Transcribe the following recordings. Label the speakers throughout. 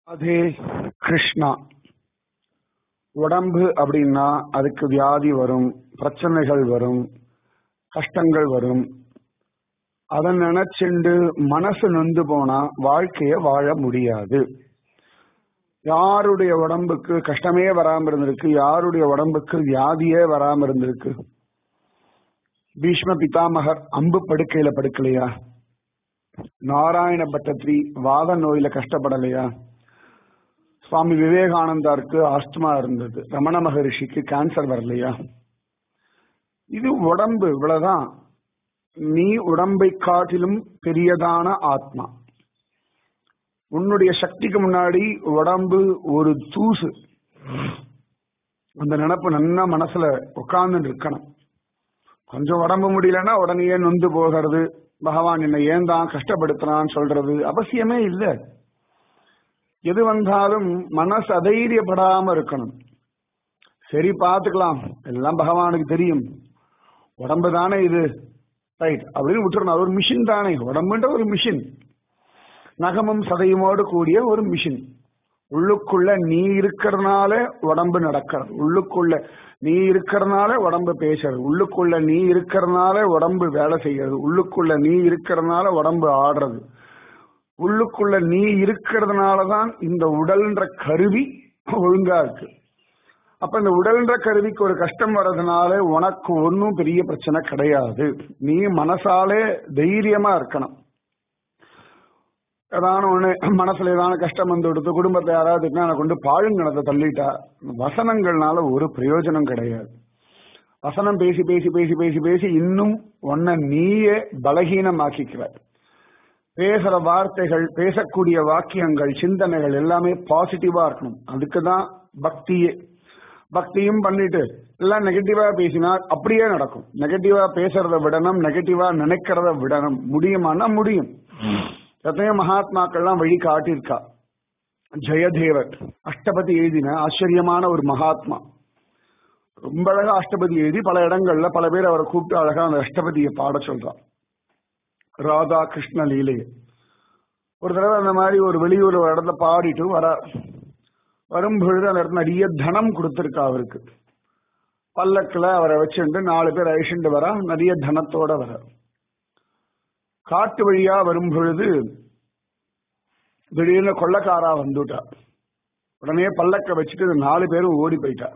Speaker 1: அதே கிருஷ்ணா உடம்பு அப்படின்னா அதுக்கு வியாதி வரும் பிரச்சனைகள் வரும் கஷ்டங்கள் வரும் அதை நினைச்சுண்டு மனசு நொந்து போனா வாழ்க்கைய வாழ முடியாது யாருடைய உடம்புக்கு கஷ்டமே வராம இருந்திருக்கு யாருடைய உடம்புக்கு வியாதியே வராம இருந்திருக்கு பீஷ்ம பிதாமகர் அம்பு படுக்கையில படுக்கலையா நாராயண பட்டத்ரி வாத நோயில கஷ்டப்படலையா சுவாமி விவேகானந்தாருக்கு ஆஸ்துமா இருந்தது ரமண மகரிஷிக்கு கேன்சர் வரலையா இது உடம்பு இவ்வளவுதான் நீ உடம்பை காட்டிலும் பெரியதான ஆத்மா உன்னுடைய சக்திக்கு முன்னாடி உடம்பு ஒரு தூசு அந்த நினப்பு நல்லா மனசுல உட்கார்ந்து இருக்கணும் கொஞ்சம் உடம்பு முடியலன்னா உடனே நொந்து போகிறது பகவான் என்னை ஏன் தான் கஷ்டப்படுத்துறான்னு சொல்றது அவசியமே இல்லை எது வந்தாலும் மனசு அதைரியப்படாம இருக்கணும் சரி பார்த்துக்கலாம் எல்லாம் பகவானுக்கு தெரியும் உடம்பு தானே இது ரைட் அப்படின்னு விட்டுறணும் அது ஒரு மிஷின் தானே உடம்புன்ற ஒரு மிஷின் நகமும் சதையுமோடு கூடிய ஒரு மிஷின் உள்ளுக்குள்ள நீ இருக்கிறதுனால உடம்பு நடக்கிறது உள்ளுக்குள்ள நீ இருக்கிறதுனால உடம்பு பேசுறது உள்ளுக்குள்ள நீ இருக்கிறதுனால உடம்பு வேலை செய்யறது உள்ளுக்குள்ள நீ இருக்கிறதுனால உடம்பு ஆடுறது உள்ளுக்குள்ள நீ இருக்கிறதுனால தான் இந்த உடல்ன்ற கருவி ஒழுங்கா இருக்கு அப்ப இந்த உடல்ன்ற கருவிக்கு ஒரு கஷ்டம் வர்றதுனால உனக்கு ஒன்றும் பெரிய பிரச்சனை கிடையாது நீ மனசாலே தைரியமா இருக்கணும் ஏதான ஒண்ணு மனசுல ஏதான கஷ்டம் வந்து கொடுத்து குடும்பத்தை யாராவது திட்டினா கொண்டு பாழுங்கணத்தை தள்ளிட்டா வசனங்கள்னால ஒரு பிரயோஜனம் கிடையாது வசனம் பேசி பேசி பேசி பேசி பேசி இன்னும் உன்னை நீயே பலகீனமாக்கிக்கிறார் பேசுற வார்த்தைகள் பேசக்கூடிய வாக்கியங்கள் சிந்தனைகள் எல்லாமே பாசிட்டிவா இருக்கணும் அதுக்கு தான் பக்தியே பக்தியும் பண்ணிட்டு எல்லாம் நெகட்டிவா பேசினா அப்படியே நடக்கும் நெகட்டிவா பேசுறத விடணும் நெகட்டிவா நினைக்கிறத விடணும் முடியுமானா முடியும் எத்தனையோ மகாத்மாக்கள்லாம் வழி காட்டியிருக்கா ஜெயதேவர் அஷ்டபதி எழுதின ஆச்சரியமான ஒரு மகாத்மா ரொம்ப அழகா அஷ்டபதி எழுதி பல இடங்கள்ல பல பேர் அவரை கூப்பிட்டு அழகா அந்த அஷ்டபதியை பாட சொல்றான் ராதா கிருஷ்ண லீலையை ஒரு தடவை அந்த மாதிரி ஒரு வெளியூர் ஒரு இடத்துல பாடிட்டு வர வரும் பொழுது அந்த இடத்துல நிறைய தனம் கொடுத்துருக்கா அவருக்கு பல்லக்கில் அவரை வச்சுட்டு நாலு பேர் அழிச்சுட்டு வர நிறைய தனத்தோட வர காட்டு வழியா வரும் பொழுது திடீர்னு கொள்ளக்காரா வந்துட்டா உடனே பல்லக்க வச்சுட்டு நாலு பேரும் ஓடி போயிட்டா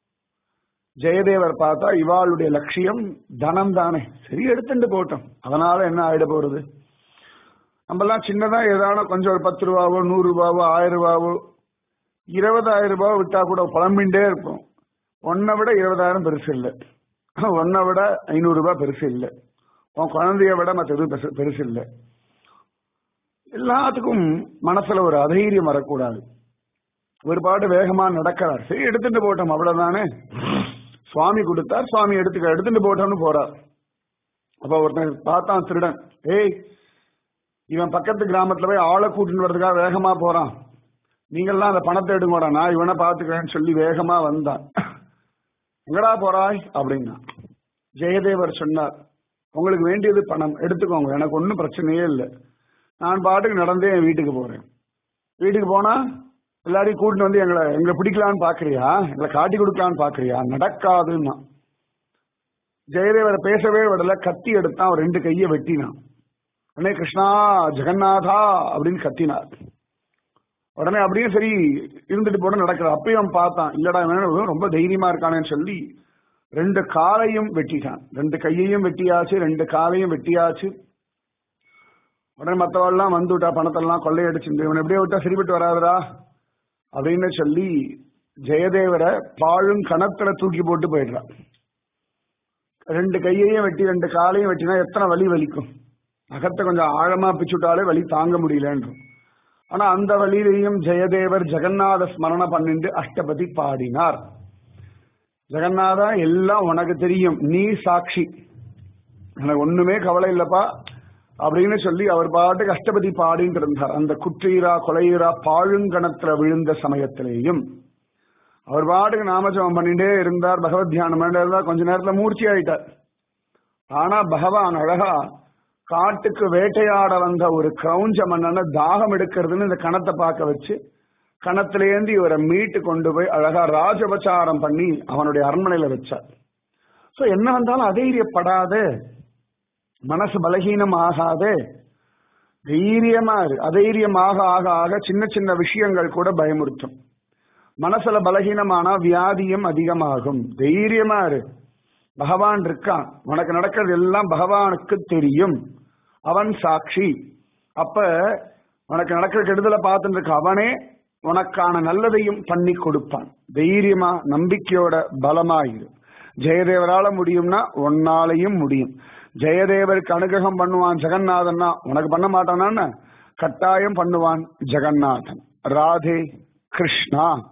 Speaker 1: ஜெயதேவர் பார்த்தா இவாளுடைய லட்சியம் தனம் தானே சரி எடுத்துட்டு போட்டோம் அதனால என்ன ஆயிட போறது நம்மலாம் சின்னதா ஏதான கொஞ்சம் ஒரு பத்து ரூபாவோ நூறு ரூபாவோ ஆயிரம் ரூபாவோ இருபதாயிரம் ரூபாய் விட்டா கூட புலம்பின்ண்டே இருப்போம் ஒன்னை விட இருபதாயிரம் பெருசு இல்லை ஒன்னை விட ஐநூறு ரூபாய் பெருசு இல்லை உன் குழந்தைய விட மற்ற எதுவும் பெருசு இல்லை எல்லாத்துக்கும் மனசுல ஒரு அதைரியம் வரக்கூடாது ஒரு பாட்டு வேகமா நடக்கிறார் சரி எடுத்துட்டு போட்டோம் அவ்வளவுதானே சுவாமி கொடுத்தார் சுவாமி எடுத்துக்க எடுத்துட்டு போட்டோம்னு போறார் அப்ப ஒருத்தன் பார்த்தான் திருடன் ஏய் இவன் பக்கத்து கிராமத்துல போய் ஆளை கூட்டின்னு வர்றதுக்காக வேகமா போறான் நீங்கள்லாம் அந்த பணத்தை எடுங்கடா நான் இவனை பாத்துக்கிறேன்னு சொல்லி வேகமா வந்தான் எங்கடா போறாய் அப்படின்னா ஜெயதேவர் சொன்னார் உங்களுக்கு வேண்டியது பணம் எடுத்துக்கோங்க எனக்கு ஒன்றும் பிரச்சனையே இல்லை நான் பாட்டுக்கு நடந்தே என் வீட்டுக்கு போறேன் வீட்டுக்கு போனா எல்லாரையும் கூட்டிட்டு வந்து எங்களை எங்களை பிடிக்கலான்னு பாக்குறியா எங்களை காட்டி கொடுக்கலான்னு பாக்குறியா நடக்காதுன்னா ஜெயதேவரை பேசவே விடல கத்தி எடுத்தான் அவர் ரெண்டு கையை வெட்டினான் உடனே கிருஷ்ணா ஜெகநாதா அப்படின்னு கத்தினார் உடனே அப்படியே சரி இருந்துட்டு போட நடக்கிற அப்பயும் அவன் பார்த்தான் இல்லடா இவன் ரொம்ப தைரியமா இருக்கானேன்னு சொல்லி ரெண்டு காலையும் வெட்டிட்டான் ரெண்டு கையையும் வெட்டியாச்சு ரெண்டு காலையும் வெட்டியாச்சு உடனே மற்றவெல்லாம் வந்து விட்டா பணத்தெல்லாம் கொள்ளையடிச்சுட்டு இவன் எப்படியே விட்டா சரிபட்டு வராதுடா அப்படின்னு சொல்லி ஜெயதேவரை பாழும் கணத்துல தூக்கி போட்டு போயிடுறான் ரெண்டு கையையும் வெட்டி ரெண்டு காலையும் வெட்டினா எத்தனை வலி வலிக்கும் அகத்தை கொஞ்சம் ஆழமா பிச்சுட்டாலே வலி தாங்க முடியலன்றும் ஆனா அந்த வழியிலையும் ஜெயதேவர் ஜெகநாத ஸ்மரண பண்ணிட்டு அஷ்டபதி பாடினார் ஜெகநாதா எல்லாம் உனக்கு தெரியும் நீ சாட்சி எனக்கு ஒண்ணுமே கவலை இல்லப்பா அப்படின்னு சொல்லி அவர் பாட்டுக்கு அஷ்டபதி பாடிட்டு இருந்தார் அந்த குற்றீரா கொலையீரா பாழுங்கணத்துல விழுந்த சமயத்திலேயும் அவர் பாட்டுக்கு நாமஜபம் பண்ணிட்டே இருந்தார் பகவத் தியானம் பண்ணிட்டே இருந்தார் கொஞ்ச நேரத்துல மூர்ச்சி ஆயிட்டார் ஆனா பகவான் அழகா காட்டுக்கு வேட்டையாட வந்த ஒரு கிரௌஞ்ச மன்னனை தாகம் எடுக்கிறதுன்னு இந்த கணத்தை பார்க்க வச்சு கணத்திலேந்தி இவரை மீட்டு கொண்டு போய் அழகா ராஜபச்சாரம் பண்ணி அவனுடைய அரண்மனையில வச்சார் சோ என்ன வந்தாலும் அதைரியப்படாத மனசு பலகீனம் ஆகாதே தைரியமா இரு அதைரியமாக ஆக ஆக சின்ன சின்ன விஷயங்கள் கூட பயமுறுத்தும் மனசுல பலகீனமானா வியாதியும் அதிகமாகும் தைரியமா இரு பகவான் இருக்கான் உனக்கு நடக்கிறது எல்லாம் பகவானுக்கு தெரியும் அவன் சாட்சி அப்ப உனக்கு நடக்கிற கெடுதலை பார்த்துட்டு இருக்க அவனே உனக்கான நல்லதையும் பண்ணி கொடுப்பான் தைரியமா நம்பிக்கையோட பலமாயிரு ஜெயதேவரால முடியும்னா உன்னாலையும் முடியும் ஜெயதேவருக்கு அனுகிரகம் பண்ணுவான் ஜெகநாதன்னா உனக்கு பண்ண மாட்டானா கட்டாயம் பண்ணுவான் ஜெகநாதன் ராதே கிருஷ்ணா